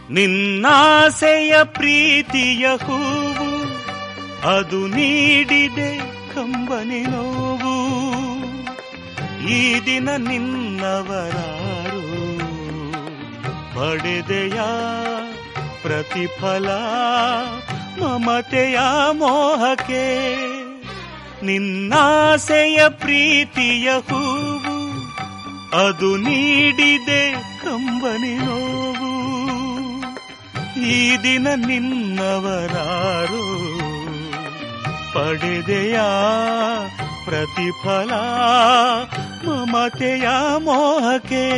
ನಿನ್ನಾಸೆಯ ಪ್ರೀತಿಯ ಹೂವು ಅದು ನೀಡಿದೆ ಕಂಬನಿ ನೋವು ಈ ದಿನ ನಿನ್ನವರಾರು ಪಡೆದೆಯ ಪ್ರತಿಫಲ ಮಮತೆಯ ಮೋಹಕ್ಕೆ ನಿನ್ನಾಸೆಯ ಪ್ರೀತಿಯ ಹೂವು ಅದು ನೀಡಿದೆ ಕಂಬನಿ ನೋವು ಈ ದಿನ ನಿನ್ನವರಾರು ಪಡೆದೆಯ ಪ್ರತಿಫಲ ಮಮತೆಯ ಮೋಹಕ್ಕೆ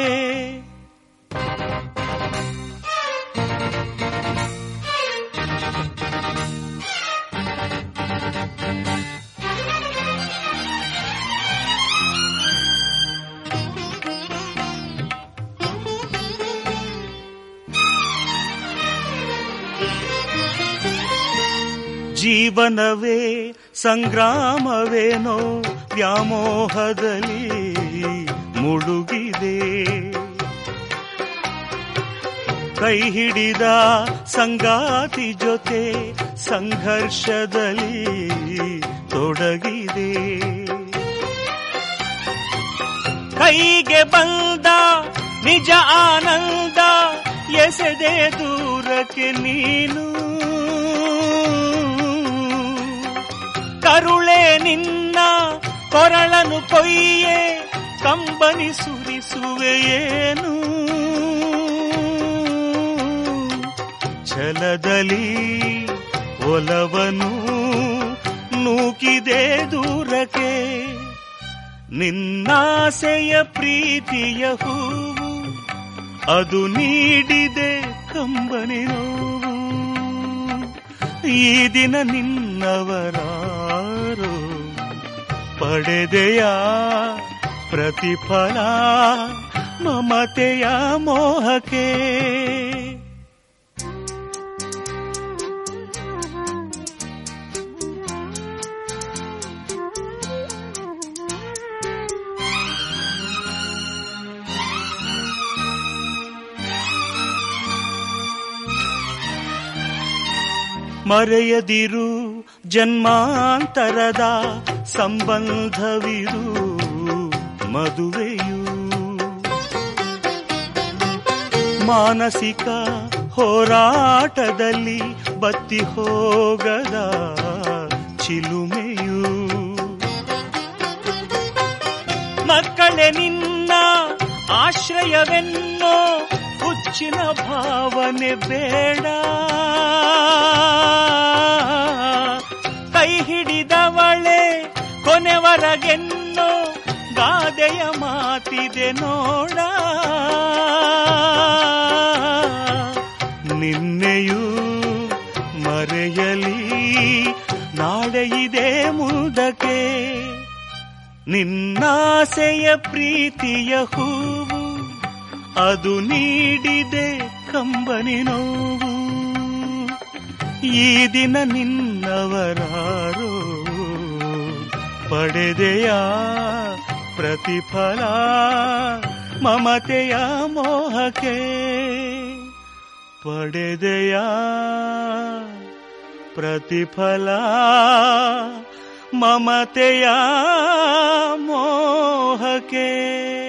ಜೀವನವೇ ಸಂಗ್ರಾಮವೇನೋ ವ್ಯಾಮೋಹದಲ್ಲಿ ಮುಳುಗಿದೆ ಕೈ ಹಿಡಿದ ಸಂಗಾತಿ ಜೊತೆ ಸಂಘರ್ಷದಲ್ಲಿ ತೊಡಗಿದೆ ಕೈಗೆ ಬಂದ ನಿಜ ಆನಂದ ಎಸೆದೆ ದೂರಕ್ಕೆ ನೀನು ಕರುಳೆ ನಿನ್ನ ಕೊರಳನು ಕೊಯ್ಯೆ ಕಂಬನಿ ಸುರಿಸುವೆಯೇನು ಛಲದಲ್ಲಿ ಒಲವನು ನೂಕಿದೆ ದೂರಕ್ಕೆ ನಿನ್ನಾಸೆಯ ಪ್ರೀತಿಯ ಹೂವು ಅದು ನೀಡಿದೆ ಕಂಬನಿ ನೋವು ಈ ದಿನ ನಿನ್ನವರಾರು ಪಡೆದೆಯ ಪ್ರತಿಫಲ ಮಮತೆಯ ಮೋಹಕ್ಕೆ ಮರೆಯದಿರು ಜನ್ಮಾಂತರದ ಸಂಬಂಧವಿರು ಮದುವೆಯು ಮಾನಸಿಕ ಹೋರಾಟದಲ್ಲಿ ಬತ್ತಿ ಹೋಗದ ಚಿಲುಮೆಯು ಮಕ್ಕಳೇ ನಿನ್ನ ಆಶ್ರಯವೆನ್ನೋ ಹುಚ್ಚಿನ ಭಾವನೆ ಬೇಡ ಕೈ ಹಿಡಿದವಳೆ ಕೊನೆವರೆಗೆನ್ನೋ ಗಾದೆಯ ಮಾತಿದೆ ನೋಡ ನಿನ್ನೆಯೂ ಮರೆಯಲಿ ನಾಳೆ ಇದೆ ಮುಂದಕ್ಕೆ ನಿನ್ನಾಸೆಯ ಪ್ರೀತಿಯ ಹೂವು ಅದು ನೀಡಿದೆ ಕಂಬನಿ ನೋವು ಈ ದಿನ ನಿನ್ನವರಾರು ಪಡೆದೆಯ ಪ್ರತಿಫಲ ಮಮತೆಯ ಮೋಹಕ್ಕೆ ಪಡೆದೆಯ ಪ್ರತಿಫಲ ಮಮತೆಯ ಮೋಹಕ್ಕೆ